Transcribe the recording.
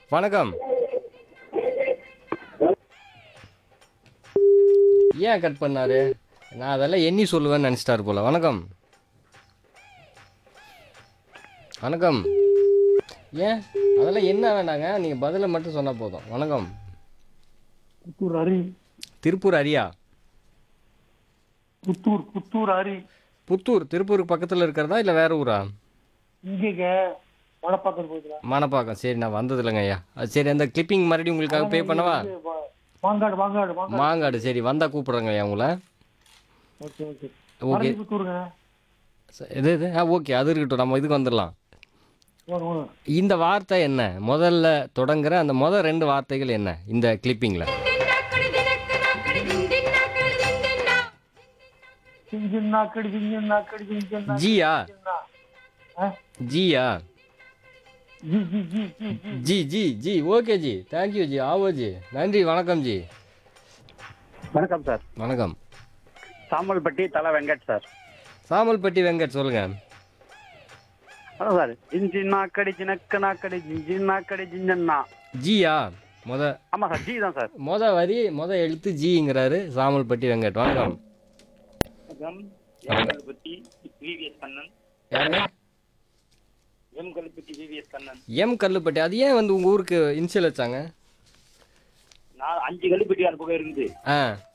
வணக்கம் ஏன் கட் பண்ணாரு நான் அதெல்லாம் எண்ணி சொல்லுவேன்னு நினச்சிட்டாரு போல வணக்கம் வணக்கம் ஏன் அதெல்லாம் என்ன வேண்டாங்க நீங்கள் பதிலை மட்டும் சொன்னால் போதும் வணக்கம் புத்தூர் அரி திருப்பூர் அரியா புத்தூர் புத்தூர் அரி புத்தூர் திருப்பூருக்கு பக்கத்தில் இருக்கிறதா இல்லை வேற ஊரா இங்க வடப்பாக்கம் போகுதுல மணப்பாக்கம் சரி நான் வந்தது இல்லைங்க ஐயா அது சரி அந்த கிளிப்பிங் மறுபடியும் உங்களுக்காக பே பண்ணவா மாங்காடு மாங்காடு மாங்காடு மாங்காடு சரி வந்தால் கூப்பிட்றேங்க ஐயா உங்களை ஓகே ஓகே ஓகே மறந்து புத்தூருங்க ச- இது இது ஆ ஓகே அது இருக்கட்டும் நம்ம இதுக்கு வந்துடலாம் வாங்க வாங்க இந்த வார்த்தை என்ன முதல்ல தொடங்குற அந்த முதல் ரெண்டு வார்த்தைகள் என்ன இந்த கிளிப்பிங்கில் சிங்கின் நாக்கடி சிங்கின் நாக்கடி சிங்கின் நாக்கடி ஜியா சிங்கின்னா. ஆ? ஜியா ஜி ஜி ஜி ஜி ஜி ஜி ஜி ஜி ஓகே ஜி தேங்க்யூ ஜி ஆவோ ஜி நன்றி வணக்கம் ஜி வணக்கம் சார் வணக்கம் சாமல்பட்டி தலை வெங்கட் சார் சாமல்பட்டி வெங்கட் சொல்லுங்க ஹலோ சார் இஞ்சி நாக்கடி ஜினக்க நாக்கடி ஜிஞ்சி நாக்கடி ஜிஞ்சன்னா ஜியா முத ஆமாம் சார் ஜி தான் சார் மொத வரி மொத எழுத்து ஜிங்கிறாரு சாமல்பட்டி வெங்கட் வணக்கம் வணக்கம் எம் கல்பட்டி விவிஎஸ் கண்ணன் யாருங்க M Kalpatti VVS Kannan M Kallupatti அது ஏன் வந்து உங்கள் ஊருக்கு இன்சியல் வச்சாங்க நான் அஞ்சு கல்பட்டி அந்த பக்கம் இருந்து ஆ